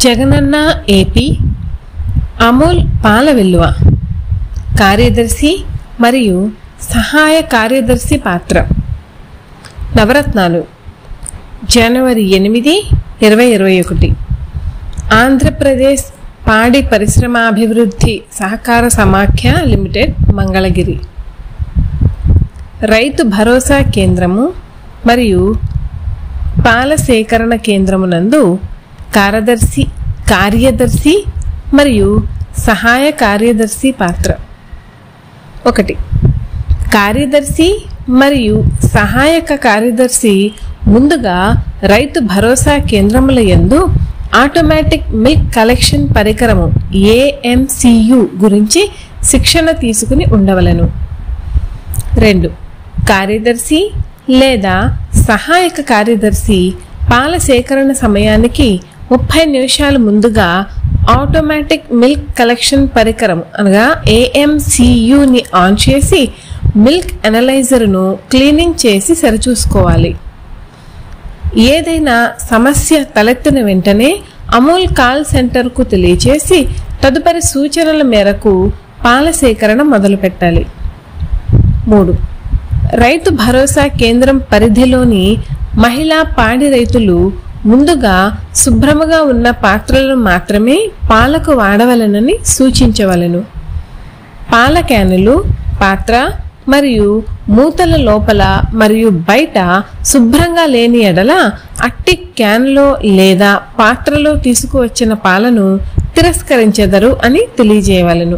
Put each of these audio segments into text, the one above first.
Jagananna AP Amul పాల వెల్లువ కార్యదర్శి మరియు సహాయ కార్యదర్శి పాత్ర నవరత్నాలు జనవరి ఎనిమిది ఇరవై ఇరవై ఒకటి ఆంధ్రప్రదేశ్ పాడి పరిశ్రమాభివృద్ధి సహకార సమాఖ్య లిమిటెడ్ మంగళగిరి రైతు భరోసా కేంద్రము మరియు పాల సేకరణ కేంద్రమునందు కార్యదర్శి కార్యదర్శి మరియు సహాయ కార్యదర్శి పాత్ర ఒకటి కార్యదర్శి మరియు సహాయక కార్యదర్శి ముందుగా రైతు భరోసా కేంద్రముల యందు ఆటోమేటిక్ మిల్క్ కలెక్షన్ పరికరము ఏఎంసియు గురించి శిక్షణ తీసుకుని ఉండవలను రెండు కార్యదర్శి లేదా సహాయక కార్యదర్శి పాల సేకరణ సమయానికి ముప్పై నిమిషాల ముందుగా ఆటోమేటిక్ మిల్క్ కలెక్షన్ పరికరం అనగా ఏఎంసియుని ఆన్ చేసి మిల్క్ అనలైజర్ను క్లీనింగ్ చేసి సరిచూసుకోవాలి ఏదైనా సమస్య తలెత్తిన వెంటనే అమూల్ కాల్ సెంటర్కు తెలియచేసి తదుపరి సూచనల మేరకు పాల సేకరణ మొదలుపెట్టాలి మూడు రైతు భరోసా కేంద్రం పరిధిలోని మహిళా పాడి రైతులు ముందుగా శుభ్రముగా ఉన్న పాత్రలను మాత్రమే పాలకు వాడవలనని సూచించవలను పాల క్యానులు పాత్ర మరియు మూతల లోపల మరియు బయట శుభ్రంగా లేని ఎడల అట్టి క్యాన్లో లేదా పాత్రలో తీసుకువచ్చిన పాలను తిరస్కరించెదరు అని తెలియజేయవలను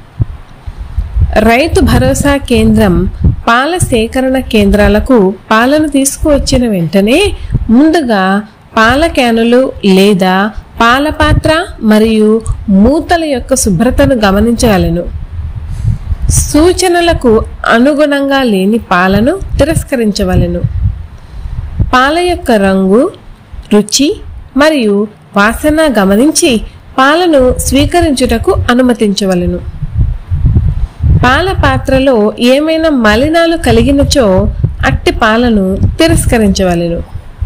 రైతు భరోసా కేంద్రం పాల సేకరణ కేంద్రాలకు పాలను తీసుకువచ్చిన వెంటనే ముందుగా పాల క్యానులు లేదా పాల పాత్ర మరియు మూతల యొక్క శుభ్రతను గమనించగలను సూచనలకు అనుగుణంగా లేని పాలను తిరస్కరించవలెను పాల యొక్క రంగు రుచి మరియు వాసన గమనించి పాలను స్వీకరించుటకు అనుమతించవలెను పాల పాత్రలో ఏమైనా మలినాలు కలిగినచో అట్టి పాలను తిరస్కరించవలెను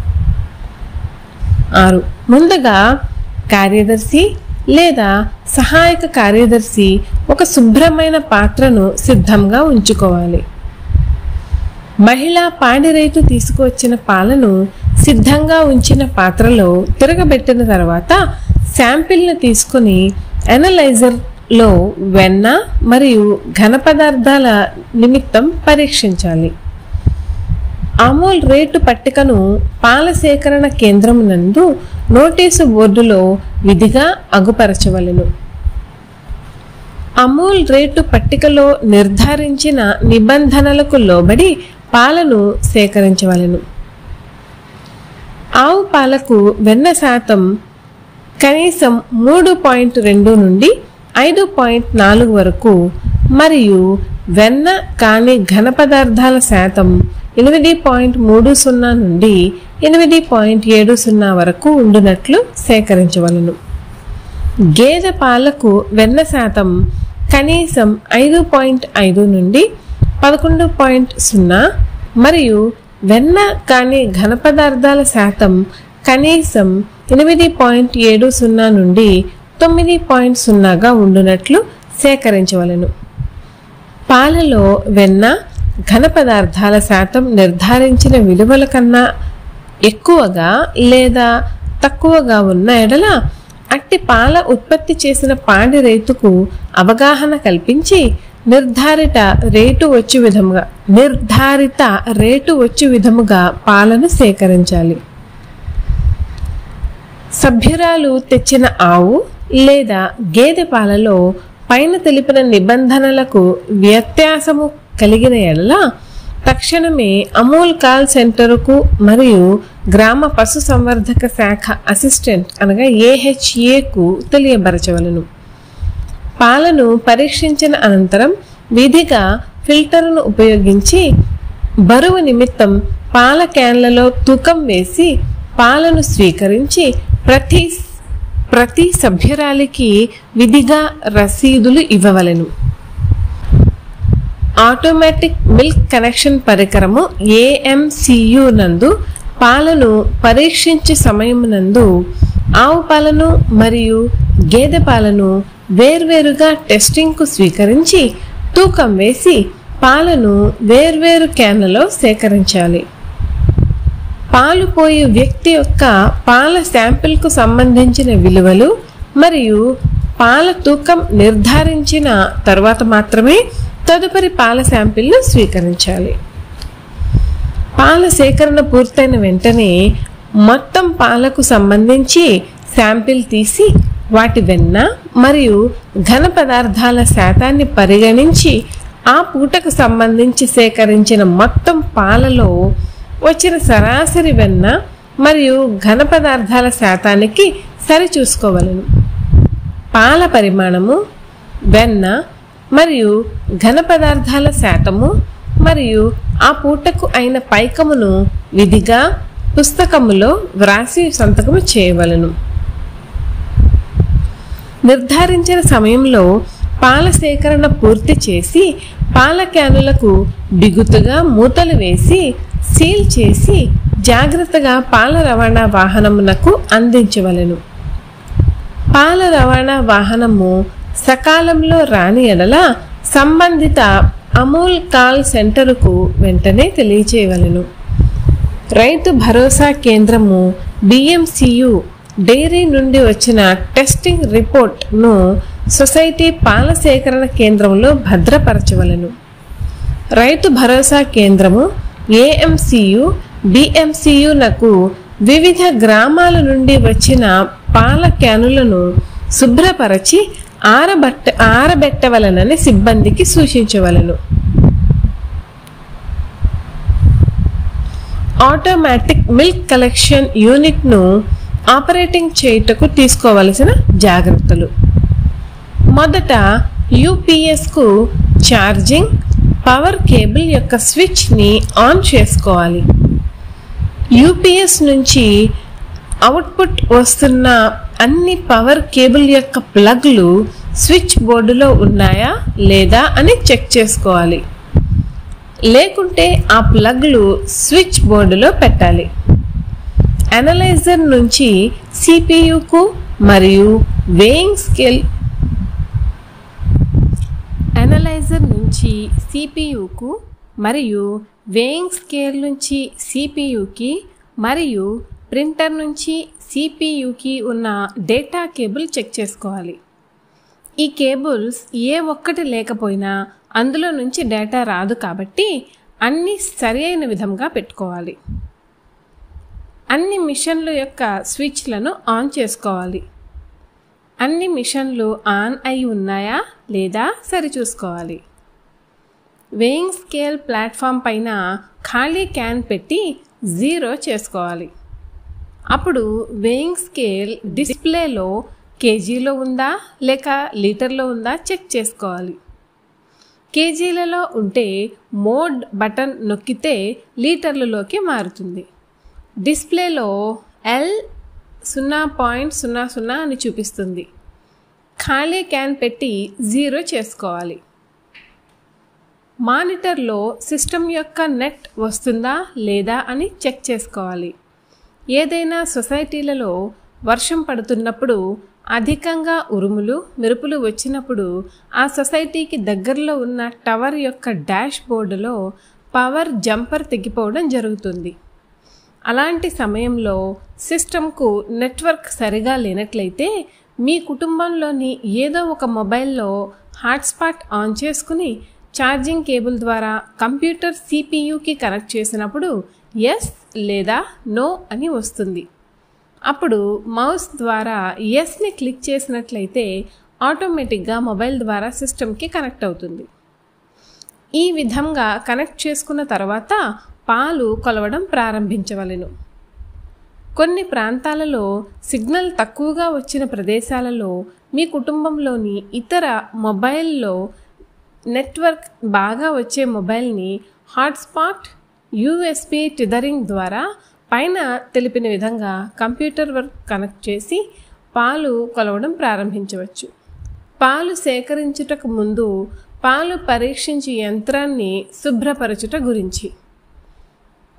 ఆరు ముందుగా కార్యదర్శి లేదా సహాయక కార్యదర్శి ఒక శుభ్రమైన పాత్రను సిద్ధంగా ఉంచుకోవాలి మహిళా పాడి రైతు తీసుకువచ్చిన పాలను సిద్ధంగా ఉంచిన పాత్రలో తిరగబెట్టిన తర్వాత శాంపిల్ను తీసుకుని అనలైజర్లో వెన్న మరియు ఘన పదార్థాల నిమిత్తం పరీక్షించాలి అమూల్ రేటు పట్టికను పాల సేకరణ కేంద్రం నందు నోటీసు బోర్డులో విధిగా అగుపరచవలెను అమూల్ రేటు పట్టికలో నిర్ధారించిన నిబంధనలకు లోబడి పాలను సేకరించవలెను ఆవు పాలకు వెన్న శాతం కనీసం మూడు పాయింట్ రెండు నుండి ఐదు పాయింట్ నాలుగు వరకు మరియు వెన్న కాని ఘన పదార్థాల శాతం ఎనిమిది పాయింట్ మూడు సున్నా నుండి ఎనిమిది పాయింట్ ఏడు సున్నా వరకు ఉండునట్లు సేకరించవలను గేదె పాలకు వెన్న శాతం కనీసం ఐదు పాయింట్ ఐదు నుండి పదకొండు పాయింట్ సున్నా మరియు వెన్న కాని ఘన పదార్థాల శాతం కనీసం ఎనిమిది పాయింట్ ఏడు సున్నా నుండి తొమ్మిది పాయింట్ సున్నాగా ఉండునట్లు సేకరించవలను పాలలో వెన్న ఘన పదార్థాల శాతం నిర్ధారించిన విలువల కన్నా ఎక్కువగా లేదా తక్కువగా ఉన్న ఎడల అట్టి పాల ఉత్పత్తి చేసిన పాడి రైతుకు అవగాహన కల్పించి నిర్ధారిత రేటు వచ్చే విధముగా నిర్ధారిత రేటు వచ్చే విధముగా పాలను సేకరించాలి సభ్యురాలు తెచ్చిన ఆవు లేదా గేదె పాలలో పైన తెలిపిన నిబంధనలకు వ్యత్యాసము కలిగిన ఎడల తక్షణమే అమూల్ కాల్ సెంటర్కు మరియు గ్రామ పశు సంవర్ధక శాఖ అసిస్టెంట్ అనగా ఏహెచ్ఏకు తెలియబరచవలను పాలను పరీక్షించిన అనంతరం విధిగా ఫిల్టర్ను ఉపయోగించి బరువు నిమిత్తం పాల క్యాన్లలో తూకం వేసి పాలను స్వీకరించి ప్రతి ప్రతి సభ్యురాలికి విధిగా రసీదులు ఇవ్వవలెను ఆటోమేటిక్ మిల్క్ కనెక్షన్ పరికరము ఏఎంసియు నందు పాలను పరీక్షించే సమయమునందు ఆవు పాలను మరియు గేదె పాలను వేర్వేరుగా టెస్టింగ్కు స్వీకరించి తూకం వేసి పాలను వేర్వేరు క్యాన్లలో సేకరించాలి పాలు పోయే వ్యక్తి యొక్క పాల శాంపిల్కు సంబంధించిన విలువలు మరియు పాల తూకం నిర్ధారించిన తరువాత మాత్రమే తదుపరి పాల శాంపిల్ను స్వీకరించాలి పాల సేకరణ పూర్తయిన వెంటనే మొత్తం పాలకు సంబంధించి శాంపిల్ తీసి వాటి వెన్న మరియు ఘన పదార్థాల శాతాన్ని పరిగణించి ఆ పూటకు సంబంధించి సేకరించిన మొత్తం పాలలో వచ్చిన సరాసరి వెన్న మరియు ఘన పదార్థాల శాతానికి సరిచూసుకోవలను పాల పరిమాణము వెన్న మరియు ఘన పదార్థాల శాతము మరియు ఆ పూటకు అయిన పైకమును విధిగా పుస్తకములో వ్రాసి సంతకము చేయవలను నిర్ధారించిన సమయంలో పాల సేకరణ పూర్తి చేసి పాల క్యానులకు బిగుతుగా మూతలు వేసి సీల్ చేసి జాగ్రత్తగా పాల రవాణా వాహనమునకు అందించవలెను పాల రవాణా వాహనము సకాలంలో రాని ఎడల సంబంధిత అమూల్ కాల్ సెంటరుకు వెంటనే తెలియచేయవలెను రైతు భరోసా కేంద్రము బిఎంసియు డైరీ నుండి వచ్చిన టెస్టింగ్ రిపోర్ట్ను సొసైటీ పాల సేకరణ కేంద్రంలో భద్రపరచవలెను రైతు భరోసా కేంద్రము ఏఎంసియు బిఎంసియునకు వివిధ గ్రామాల నుండి వచ్చిన పాల క్యానులను శుభ్రపరచి ఆరబట్ట ఆరబెట్టవలనని సిబ్బందికి సూచించవలను ఆటోమేటిక్ మిల్క్ కలెక్షన్ యూనిట్ను ఆపరేటింగ్ చేయుటకు తీసుకోవలసిన జాగ్రత్తలు మొదట యూపీఎస్కు ఛార్జింగ్ పవర్ కేబుల్ యొక్క స్విచ్ని ఆన్ చేసుకోవాలి యూపీఎస్ నుంచి అవుట్పుట్ వస్తున్న అన్ని పవర్ కేబుల్ యొక్క ప్లగ్లు స్విచ్ బోర్డులో ఉన్నాయా లేదా అని చెక్ చేసుకోవాలి లేకుంటే ఆ ప్లగ్లు స్విచ్ బోర్డులో పెట్టాలి అనలైజర్ నుంచి సిపియుకు మరియు వేయింగ్ స్కేల్ అనలైజర్ నుంచి సిపియుకు మరియు వేయింగ్ స్కేల్ నుంచి సిపియుకి మరియు ప్రింటర్ నుంచి సిపియుకి ఉన్న డేటా కేబుల్ చెక్ చేసుకోవాలి ఈ కేబుల్స్ ఏ ఒక్కటి లేకపోయినా అందులో నుంచి డేటా రాదు కాబట్టి అన్నీ సరి అయిన విధంగా పెట్టుకోవాలి అన్ని మిషన్ల యొక్క స్విచ్లను ఆన్ చేసుకోవాలి అన్ని మిషన్లు ఆన్ అయి ఉన్నాయా లేదా సరిచూసుకోవాలి వేయింగ్ స్కేల్ ప్లాట్ఫామ్ పైన ఖాళీ క్యాన్ పెట్టి జీరో చేసుకోవాలి అప్పుడు వేయింగ్ స్కేల్ డిస్ప్లేలో కేజీలో ఉందా లేక లీటర్లో ఉందా చెక్ చేసుకోవాలి కేజీలలో ఉంటే మోడ్ బటన్ నొక్కితే లీటర్లలోకి మారుతుంది డిస్ప్లేలో ఎల్ సున్నా పాయింట్ సున్నా సున్నా అని చూపిస్తుంది ఖాళీ క్యాన్ పెట్టి జీరో చేసుకోవాలి మానిటర్లో సిస్టమ్ యొక్క నెట్ వస్తుందా లేదా అని చెక్ చేసుకోవాలి ఏదైనా సొసైటీలలో వర్షం పడుతున్నప్పుడు అధికంగా ఉరుములు మెరుపులు వచ్చినప్పుడు ఆ సొసైటీకి దగ్గరలో ఉన్న టవర్ యొక్క డాష్ బోర్డులో పవర్ జంపర్ తెగిపోవడం జరుగుతుంది అలాంటి సమయంలో సిస్టమ్కు నెట్వర్క్ సరిగా లేనట్లయితే మీ కుటుంబంలోని ఏదో ఒక మొబైల్లో హాట్స్పాట్ ఆన్ చేసుకుని ఛార్జింగ్ కేబుల్ ద్వారా కంప్యూటర్ సిపియుకి కనెక్ట్ చేసినప్పుడు ఎస్ లేదా నో అని వస్తుంది అప్పుడు మౌస్ ద్వారా ఎస్ని క్లిక్ చేసినట్లయితే ఆటోమేటిక్గా మొబైల్ ద్వారా సిస్టమ్కి కనెక్ట్ అవుతుంది ఈ విధంగా కనెక్ట్ చేసుకున్న తర్వాత పాలు కొలవడం ప్రారంభించవలెను కొన్ని ప్రాంతాలలో సిగ్నల్ తక్కువగా వచ్చిన ప్రదేశాలలో మీ కుటుంబంలోని ఇతర మొబైల్లో నెట్వర్క్ బాగా వచ్చే మొబైల్ని హాట్స్పాట్ యూఎస్బి టిదరింగ్ ద్వారా పైన తెలిపిన విధంగా కంప్యూటర్ వర్క్ కనెక్ట్ చేసి పాలు కొలవడం ప్రారంభించవచ్చు పాలు సేకరించుటకు ముందు పాలు పరీక్షించే యంత్రాన్ని శుభ్రపరచుట గురించి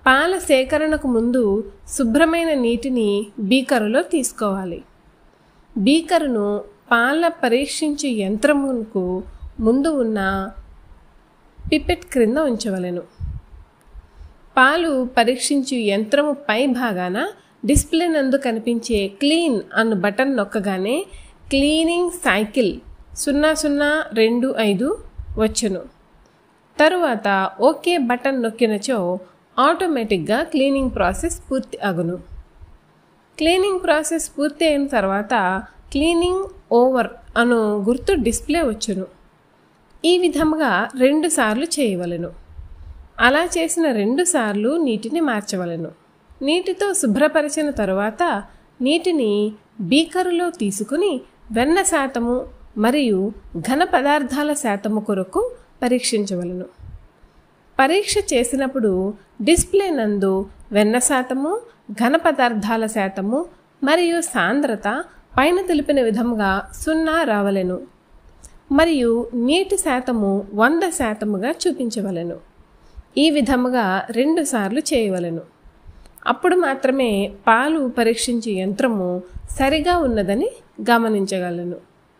పాల సేకరణకు ముందు శుభ్రమైన నీటిని బీకరులో తీసుకోవాలి బీకరును పాల పరీక్షించే యంత్రమునకు ముందు ఉన్న పిపెట్ క్రింద ఉంచవలెను పాలు పరీక్షించు యంత్రము పై భాగాన డిస్ప్లే నందు కనిపించే క్లీన్ అను బటన్ నొక్కగానే క్లీనింగ్ సైకిల్ సున్నా సున్నా రెండు ఐదు వచ్చును తరువాత ఓకే బటన్ నొక్కినచో ఆటోమేటిక్గా క్లీనింగ్ ప్రాసెస్ పూర్తి అగును క్లీనింగ్ ప్రాసెస్ పూర్తి అయిన తర్వాత క్లీనింగ్ ఓవర్ అను గుర్తు డిస్ప్లే వచ్చును ఈ విధముగా రెండు సార్లు చేయవలెను అలా చేసిన రెండు సార్లు నీటిని మార్చవలెను నీటితో శుభ్రపరిచిన తరువాత నీటిని బీకరులో తీసుకుని వెన్న శాతము మరియు ఘన పదార్థాల శాతము కొరకు పరీక్షించవలెను పరీక్ష చేసినప్పుడు డిస్ప్లే నందు వెన్న శాతము ఘన పదార్థాల శాతము మరియు సాంద్రత పైన తెలిపిన విధముగా సున్నా రావలెను మరియు నీటి శాతము వంద శాతముగా చూపించవలెను ఈ విధముగా రెండు సార్లు చేయవలెను అప్పుడు మాత్రమే పాలు పరీక్షించే యంత్రము సరిగా ఉన్నదని గమనించగలను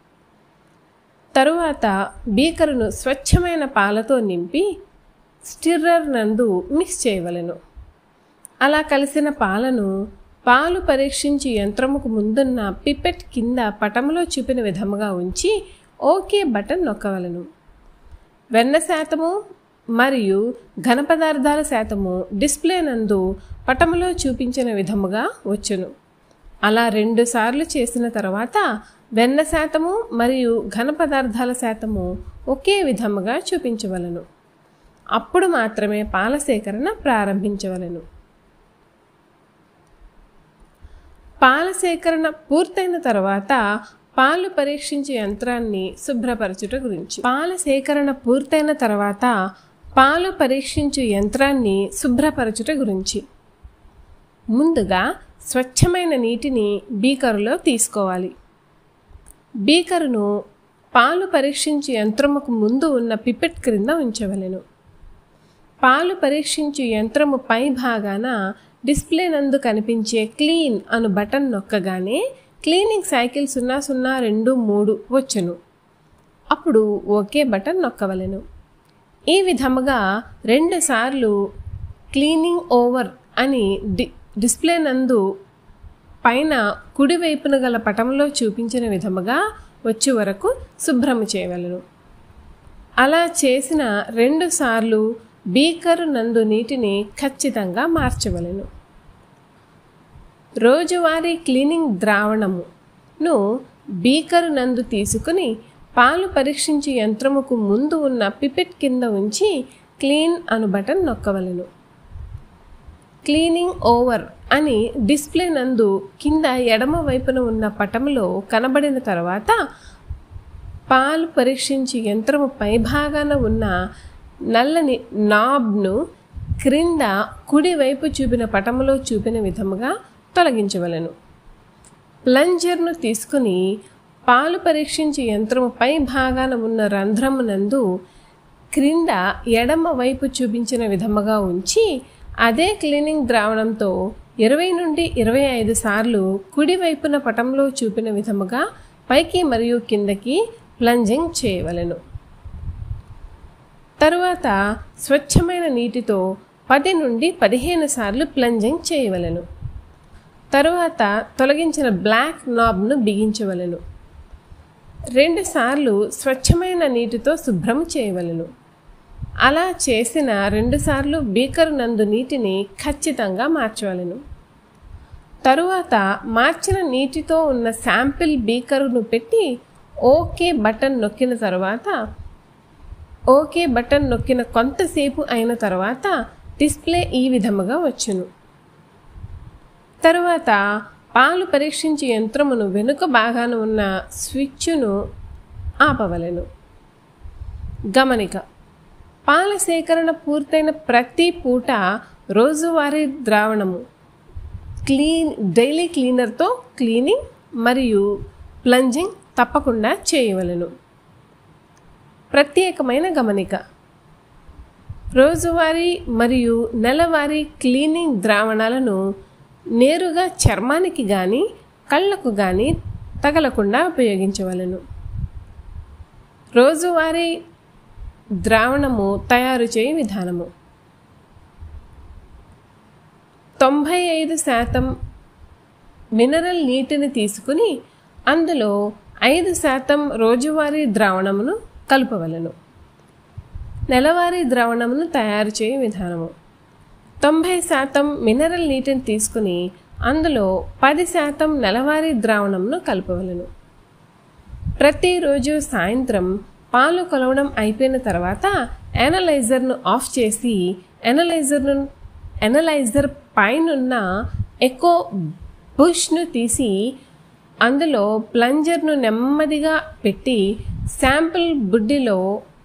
తరువాత బీకరును స్వచ్ఛమైన పాలతో నింపి స్టిర్రర్ నందు మిక్స్ చేయవలెను అలా కలిసిన పాలను పాలు పరీక్షించి యంత్రముకు ముందున్న పిపెట్ కింద పటములో చూపిన విధముగా ఉంచి ఓకే బటన్ నొక్కవలను వెన్న శాతము మరియు ఘన పదార్థాల శాతము డిస్ప్లే నందు పటములో చూపించిన విధముగా వచ్చును అలా రెండు సార్లు చేసిన తర్వాత వెన్న శాతము మరియు ఘన పదార్థాల శాతము ఒకే విధముగా చూపించవలను అప్పుడు మాత్రమే పాల సేకరణ ప్రారంభించవలను పాల సేకరణ పూర్తయిన తర్వాత పాలు పరీక్షించే యంత్రాన్ని శుభ్రపరచుట గురించి పాల సేకరణ పూర్తయిన తర్వాత పాలు పరీక్షించే యంత్రాన్ని శుభ్రపరచుట గురించి ముందుగా స్వచ్ఛమైన నీటిని బీకరులో తీసుకోవాలి బీకరును పాలు పరీక్షించే యంత్రముకు ముందు ఉన్న పిపెట్ క్రింద ఉంచవలెను పాలు పరీక్షించే యంత్రము పై భాగాన డిస్ప్లే నందు కనిపించే క్లీన్ అను బటన్ నొక్కగానే క్లీనింగ్ సైకిల్ సున్నా సున్నా రెండు మూడు వచ్చును అప్పుడు ఓకే బటన్ నొక్కవలెను ఈ విధముగా రెండు సార్లు క్లీనింగ్ ఓవర్ అని డి డిస్ప్లే నందు పైన కుడివైపున గల పటంలో చూపించిన విధముగా వచ్చే వరకు శుభ్రము చేయవలెను అలా చేసిన రెండు సార్లు బీకరు నందు నీటిని ఖచ్చితంగా మార్చవలెను రోజువారీ క్లీనింగ్ ద్రావణమును బీకరు నందు తీసుకుని పాలు పరీక్షించే యంత్రముకు ముందు ఉన్న పిపెట్ కింద ఉంచి క్లీన్ అను బటన్ నొక్కవలెను క్లీనింగ్ ఓవర్ అని డిస్ప్లే నందు కింద ఎడమ వైపున ఉన్న పటములో కనబడిన తర్వాత పాలు పరీక్షించి యంత్రము పైభాగాన ఉన్న నల్లని నాబ్ను క్రింద కుడివైపు చూపిన పటములో చూపిన విధముగా తొలగించవలెను ప్లంజర్ను తీసుకుని పాలు పరీక్షించే యంత్రము పై భాగాన ఉన్న రంధ్రమునందు క్రింద ఎడమ వైపు చూపించిన విధముగా ఉంచి అదే క్లీనింగ్ ద్రావణంతో ఇరవై నుండి ఇరవై ఐదు సార్లు కుడివైపున పటంలో చూపిన విధముగా పైకి మరియు కిందకి ప్లంజింగ్ చేయవలెను తరువాత స్వచ్ఛమైన నీటితో పది నుండి పదిహేను సార్లు ప్లంజింగ్ చేయవలెను తరువాత తొలగించిన బ్లాక్ నాబ్ను బిగించవలెను రెండుసార్లు స్వచ్ఛమైన నీటితో శుభ్రం చేయవలెను అలా చేసిన రెండుసార్లు బీకరు నందు నీటిని ఖచ్చితంగా మార్చవలెను తరువాత మార్చిన నీటితో ఉన్న శాంపిల్ బీకరును పెట్టి ఓకే బటన్ నొక్కిన తర్వాత ఓకే బటన్ నొక్కిన కొంతసేపు అయిన తర్వాత డిస్ప్లే ఈ విధముగా వచ్చును తరువాత పాలు పరీక్షించే యంత్రమును వెనుక భాగాన ఉన్న స్విచ్ను ఆపవలెను గమనిక పాల సేకరణ పూర్తయిన ప్రతి పూట రోజువారీ ద్రావణము క్లీన్ డైలీ క్లీనర్తో క్లీనింగ్ మరియు ప్లంజింగ్ తప్పకుండా చేయవలెను ప్రత్యేకమైన గమనిక రోజువారీ మరియు నెలవారీ క్లీనింగ్ ద్రావణాలను నేరుగా చర్మానికి కానీ కళ్ళకు కానీ తగలకుండా ఉపయోగించవలను రోజువారీ ద్రావణము తయారు చేయ విధానము తొంభై ఐదు శాతం మినరల్ నీటిని తీసుకుని అందులో ఐదు శాతం రోజువారీ ద్రావణమును కలుపవలను నెలవారీ ద్రావణమును తయారు చేయ విధానము తొంభై శాతం మినరల్ నీటిని తీసుకుని అందులో పది శాతం నెలవారీ ద్రావణంను కలపవలను ప్రతిరోజు సాయంత్రం పాలు కొలవడం అయిపోయిన తర్వాత ఎనలైజర్ను ఆఫ్ చేసి ఎనలైజర్ను ఎనలైజర్ పైనున్న ఎకో బుష్ను తీసి అందులో ప్లంజర్ను నెమ్మదిగా పెట్టి శాంపిల్ బుడ్డిలో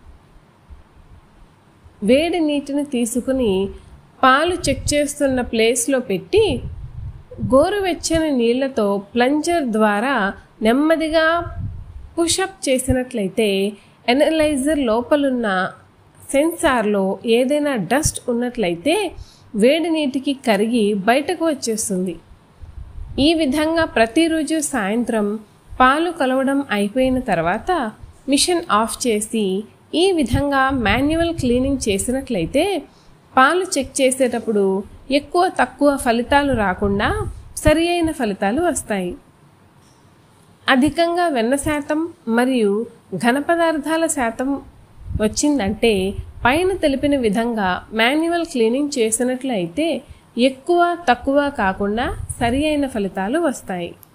వేడి నీటిని తీసుకుని పాలు చెక్ చేస్తున్న ప్లేస్లో పెట్టి గోరువెచ్చని నీళ్లతో ప్లంజర్ ద్వారా నెమ్మదిగా పుషప్ చేసినట్లయితే ఎనలైజర్ లోపలున్న సెన్సార్లో ఏదైనా డస్ట్ ఉన్నట్లయితే వేడి నీటికి కరిగి బయటకు వచ్చేస్తుంది ఈ విధంగా ప్రతిరోజు సాయంత్రం పాలు కలవడం అయిపోయిన తర్వాత మిషన్ ఆఫ్ చేసి ఈ విధంగా మాన్యువల్ క్లీనింగ్ చేసినట్లయితే పాలు చెక్ చేసేటప్పుడు ఎక్కువ తక్కువ ఫలితాలు రాకుండా సరి అయిన ఫలితాలు వస్తాయి అధికంగా వెన్న శాతం మరియు ఘన పదార్థాల శాతం వచ్చిందంటే పైన తెలిపిన విధంగా మాన్యువల్ క్లీనింగ్ చేసినట్లయితే ఎక్కువ తక్కువ కాకుండా సరి అయిన ఫలితాలు వస్తాయి